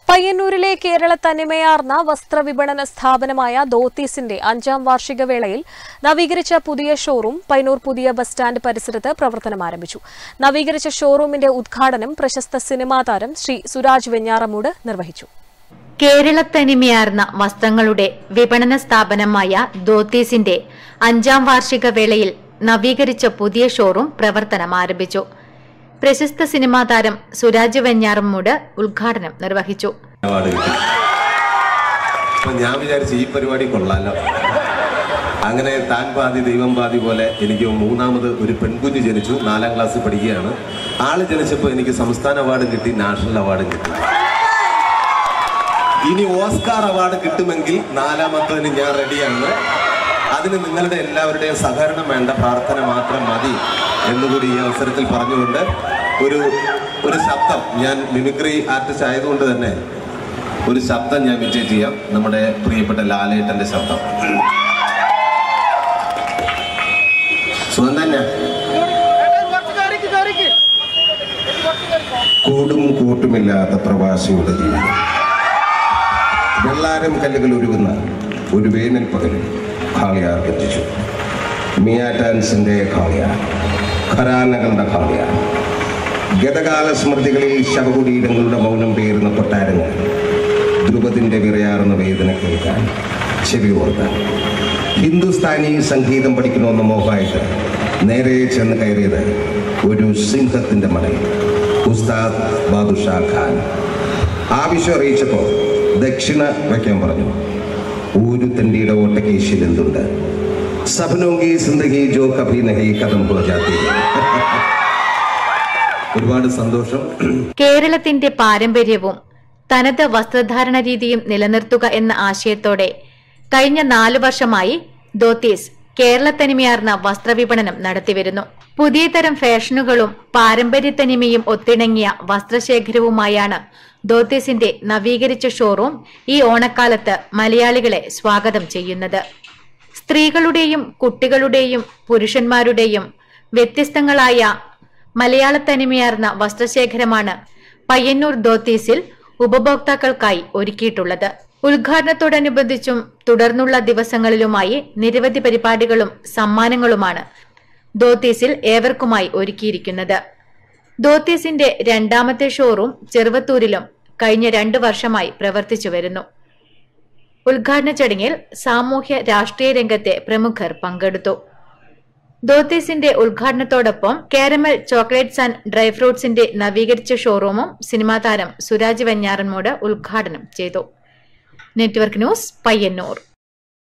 പയ്യന്നൂരിലെ കേരള തനിമയാർന്ന വസ്ത്രവിപണന സ്ഥാപനമായ ദോത്തീസിന്റെ അഞ്ചാം വാർഷിക വേളയിൽ നവീകരിച്ച പുതിയ ഷോറൂം പയ്യന്നൂർ പുതിയ ബസ് സ്റ്റാൻഡ് പരിസരത്ത് പ്രവർത്തനം ആരംഭിച്ചു നവീകരിച്ച ഷോറൂമിന്റെ ഉദ്ഘാടനം പ്രശസ്ത സിനിമാ താരം ശ്രീ സുരാജ് വെഞ്ഞാറമൂട് നിർവഹിച്ചു കേരളത്തനിമയാർന്ന വസ്ത്രങ്ങളുടെ വിപണന സ്ഥാപനമായ ദോത്തീസിന്റെ അഞ്ചാം വാർഷിക വേളയിൽ നവീകരിച്ച പുതിയ ഷോറൂം പ്രവർത്തനം ആരംഭിച്ചു പ്രശസ്ത സിനിമാ താരം സുരാജ് വെഞ്ഞാറമ്മൂട് ഉദ്ഘാടനം നിർവഹിച്ചു അവാർഡ് കിട്ടി അപ്പൊ ഞാൻ വിചാരിച്ചു ഈ പരിപാടി കൊള്ളാലോ അങ്ങനെ താൻ പാതി ദൈവം പാതി പോലെ എനിക്ക് മൂന്നാമത് ഒരു പെൺകുഞ്ഞ് ജനിച്ചു നാലാം ക്ലാസ്സിൽ പഠിക്കുകയാണ് ആള് ജനിച്ചപ്പോൾ എനിക്ക് സംസ്ഥാന അവാർഡും കിട്ടി നാഷണൽ അവാർഡും കിട്ടി ഇനി ഓസ്കാർ അവാർഡ് കിട്ടുമെങ്കിൽ നാലാമത്തതിന് ഞാൻ റെഡിയാണ് അതിന് നിങ്ങളുടെ എല്ലാവരുടെയും സഹകരണം വേണ്ട പ്രാർത്ഥന മാത്രം മതി എന്നുകൂടി ഈ അവസരത്തിൽ പറഞ്ഞുകൊണ്ട് ഒരു ഒരു ശബ്ദം ഞാൻ മിമിക്രി ആർട്ടിസ്റ്റ് ആയതുകൊണ്ട് തന്നെ ഒരു ശബ്ദം ഞാൻ വിജയ് ചെയ്യാം നമ്മുടെ പ്രിയപ്പെട്ട ലാലേട്ടന്റെ ശബ്ദം സുഖം തന്നെ കൂടും കൂട്ടുമില്ലാത്ത പ്രവാസിയുടെ ജീവിതം വെള്ളാരം കല്ലുകൾ ഒരുകുന്ന ഒരു വേനൽ പകലിൽ ഖാളിയാർ എത്തിച്ചു മിയാറ്റാൻസിന്റെ ഖാളിയാർ ഖരാനകളുടെ ഖാളിയാർ ഗതകാല സ്മൃതികളിൽ ശവകുടീരങ്ങളുടെ മൗനം പേരുന്ന കൊട്ടാരങ്ങൾ ധ്രുവതിന്റെ വിറയാർന്ന വേദന കേൾക്കാൻ ചെവി ഓർക്കാൻ ഹിന്ദുസ്ഥാനി സംഗീതം പഠിക്കണമെന്ന മോഹമായിട്ട് നേരെ ചെന്ന് കയറിയത് ഒരു സിംഹത്തിന്റെ മടയിൽ ഉസ്താദ് ബാദുഷാ ഖാൻ ആവശ്യം അറിയിച്ചപ്പോൾ ദക്ഷിണ വയ്ക്കാൻ പറഞ്ഞു ഊരു തണ്ടിയുടെ ഓട്ടക്കേശിൽ എന്തുണ്ട് സപനോങ്കി സിന്ദഗി ജോ കഭി നഹി കഥം ഹോ ജാതി ഒരുപാട് സന്തോഷം കേരളത്തിന്റെ പാരമ്പര്യവും തനത് വസ്ത്രധാരണ രീതിയും നിലനിർത്തുക എന്ന ആശയത്തോടെ കഴിഞ്ഞ നാലു വർഷമായി ദോത്തീസ് കേരളത്തനിമയാർന്ന വസ്ത്രവിപണനം നടത്തിവരുന്നു പുതിയ തരം ഫാഷനുകളും പാരമ്പര്യത്തനിമയും ഒത്തിണങ്ങിയ വസ്ത്രശേഖരവുമായാണ് ദോത്തീസിന്റെ നവീകരിച്ച ഷോറൂം ഈ ഓണക്കാലത്ത് മലയാളികളെ സ്വാഗതം ചെയ്യുന്നത് സ്ത്രീകളുടെയും കുട്ടികളുടെയും പുരുഷന്മാരുടെയും വ്യത്യസ്തങ്ങളായ മലയാള തനിമയാർന്ന വസ്ത്രശേഖരമാണ് പയ്യന്നൂർ ദോത്തീസിൽ ഉപഭോക്താക്കൾക്കായി ഒരുക്കിയിട്ടുള്ളത് ഉദ്ഘാടനത്തോടനുബന്ധിച്ചും തുടർന്നുള്ള ദിവസങ്ങളിലുമായി നിരവധി പരിപാടികളും സമ്മാനങ്ങളുമാണ് ദോത്തീസിൽ ഏവർക്കുമായി ഒരുക്കിയിരിക്കുന്നത് ദോത്തീസിന്റെ രണ്ടാമത്തെ ഷോറൂം ചെറുവത്തൂരിലും കഴിഞ്ഞ രണ്ടു വർഷമായി പ്രവർത്തിച്ചു വരുന്നു ഉദ്ഘാടന ചടങ്ങിൽ സാമൂഹ്യ രാഷ്ട്രീയ രംഗത്തെ പ്രമുഖർ പങ്കെടുത്തു ദോത്തീസിന്റെ ഉദ്ഘാടനത്തോടൊപ്പം കാരമൽ ചോക്ലേറ്റ്സ് ആൻഡ് ഡ്രൈ ഫ്രൂട്ട്സിന്റെ നവീകരിച്ച ഷോറൂമും സിനിമാ താരം സുരാജ് വെഞ്ഞാറൻമൂട് ഉദ്ഘാടനം ചെയ്തു നെറ്റ്വർക്ക് ന്യൂസ് പയ്യന്നൂർ